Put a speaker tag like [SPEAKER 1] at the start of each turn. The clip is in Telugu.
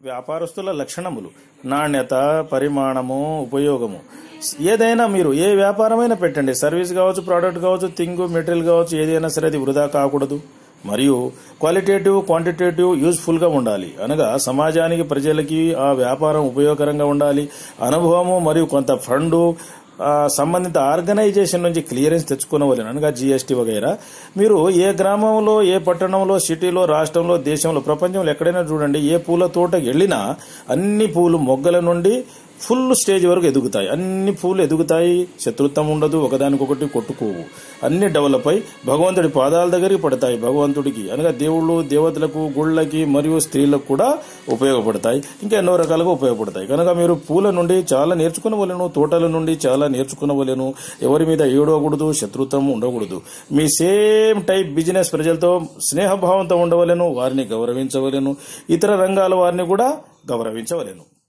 [SPEAKER 1] వ్యాపారస్తుల లక్షణములు నాణ్యత పరిమాణము ఉపయోగము ఏదైనా మీరు ఏ వ్యాపారమైనా పెట్టండి సర్వీస్ కావచ్చు ప్రోడక్ట్ కావచ్చు థింగ్ మెటీరియల్ కావచ్చు ఏదైనా సరే అది వృధా కాకూడదు మరియు క్వాలిటేటివ్ క్వాంటిటేటివ్ యూజ్ఫుల్ గా ఉండాలి అనగా సమాజానికి ప్రజలకి ఆ వ్యాపారం ఉపయోగకరంగా ఉండాలి అనుభవము మరియు కొంత ఫండు ఆ, సంబంధిత ఆర్గనైజేషన్ నుంచి క్లియరెన్స్ తెచ్చుకునవలేను అనగా జీఎస్టీ వగైరా మీరు ఏ గ్రామంలో ఏ పట్టణంలో సిటీలో రాష్ట్రంలో దేశంలో ప్రపంచంలో ఎక్కడైనా చూడండి ఏ పూల తోటకి వెళ్ళినా అన్ని పూలు మొగ్గల నుండి ఫుల్ స్టేజ్ వరకు ఎదుగుతాయి అన్ని పూలు ఎదుగుతాయి శత్రుత్వం ఉండదు ఒకదానికొకటి కొట్టుకోవు అన్ని డెవలప్ అయి భగవంతుడి పాదాల దగ్గరికి పడతాయి భగవంతుడికి అనగా దేవుళ్ళు దేవతలకు గుళ్ళకి మరియు స్త్రీలకు కూడా ఉపయోగపడతాయి ఇంకా ఎన్నో రకాలుగా ఉపయోగపడతాయి కనుక మీరు పూల నుండి చాలా నేర్చుకునవలేను తోటల నుండి చాలా నేర్చుకునవలేను ఎవరి మీద ఏడవకూడదు శత్రుత్వం ఉండకూడదు మీ సేమ్ టైప్ బిజినెస్ ప్రజలతో స్నేహభావంతో ఉండవలేను వారిని గౌరవించవలేను ఇతర రంగాల వారిని కూడా గౌరవించవలేను